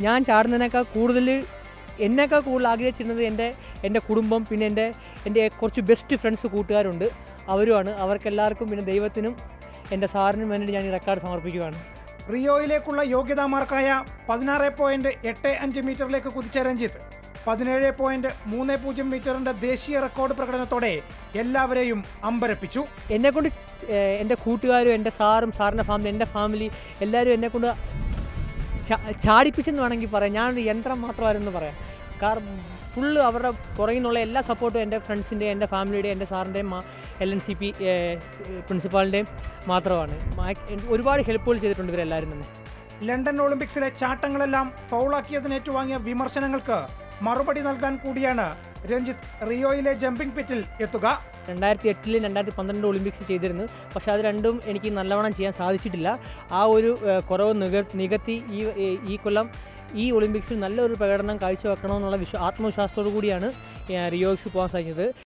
ഞാൻ ചാടുന്നതിനേക്കാൾ കൂടുതൽ എന്നേക്കാൾ കൂടുതൽ ആഗ്രഹിച്ചിരുന്നത് എൻ്റെ എൻ്റെ കുടുംബം പിന്നെ എൻ്റെ എൻ്റെ കുറച്ച് ബെസ്റ്റ് ഫ്രണ്ട്സ് കൂട്ടുകാരുണ്ട് അവരുമാണ് അവർക്കെല്ലാവർക്കും പിന്നെ ദൈവത്തിനും എൻ്റെ സാറിനും വേണ്ടി ഞാൻ ഈ റെക്കോർഡ് സമർപ്പിക്കുകയാണ് റിയോയിലേക്കുള്ള യോഗ്യതാ മാർക്കായ പതിനാറ് പോയിന്റ് എട്ട് അഞ്ച് മീറ്ററിലേക്ക് കുതിച്ച രഞ്ജിത്ത് പതിനേഴ് പോയിന്റ് മൂന്ന് പൂജ്യം മീറ്ററിന്റെ ദേശീയ റെക്കോർഡ് പ്രകടനത്തോടെ എല്ലാവരെയും അമ്പരപ്പിച്ചു എന്നെക്കൊണ്ട് ഏഹ്, എൻ്റെ കൂട്ടുകാരും എൻ്റെ സാറും സാറിൻ്റെ ഫാമിലി എൻ്റെ ഫാമിലി എല്ലാവരും എന്നെക്കൊണ്ട് ചാ- ചാടിപ്പിച്ചെന്ന് വേണമെങ്കിൽ പറയാം ഞാനൊരു യന്ത്രം മാത്രമായിരുന്നു പറയാം കാരണം ഫുള്ള് അവരുടെ പുറകിൽ നിന്നുള്ള എല്ലാ സപ്പോർട്ടും എൻ്റെ ഫ്രണ്ട്സിൻ്റെ എൻ്റെ ഫാമിലിയുടെ എൻ്റെ സാറിൻ്റെയും എൽ എൻ സി പി പ്രിൻസിപ്പാളിൻ്റെയും മാത്രമാണ് മാ- ഒരുപാട് ഹെൽപ്പുകൾ ചെയ്തിട്ടുണ്ട് ഇവരെല്ലാവരും തന്നെ ലണ്ടൻ ഒളിമ്പിക്സിലെ ചാട്ടങ്ങളെല്ലാം ഫൗളാക്കിയതിന് ഏറ്റുവാങ്ങിയ വിമർശനങ്ങൾക്ക് മറുപടി നൽകാൻ കൂടിയാണ് രഞ്ജിത്ത് റിയോയിലെ ജമ്പിംഗ് പിറ്റിൽ എത്തുക രണ്ടായിരത്തി എട്ടിലും രണ്ടായിരത്തി പന്ത്രണ്ട് ഒളിമ്പിക്സ് ചെയ്തിരുന്നു പക്ഷേ അത് രണ്ടും എനിക്ക് നല്ലവണ്ണം ചെയ്യാൻ സാധിച്ചിട്ടില്ല ആ ഒരു ഏഹ്, കുറവ് നിക നികത്തി ഈ ഈ കൊല്ലം ഈ ഒളിമ്പിക്സിൽ നല്ലൊരു പ്രകടനം കാഴ്ചവെക്കണമെന്നുള്ള വിശ്വ ആത്മവിശ്വാസത്തോടു കൂടിയാണ് ഏഹ്, റിയോയ്ക്ക് പോകാൻ സാധിച്ചത്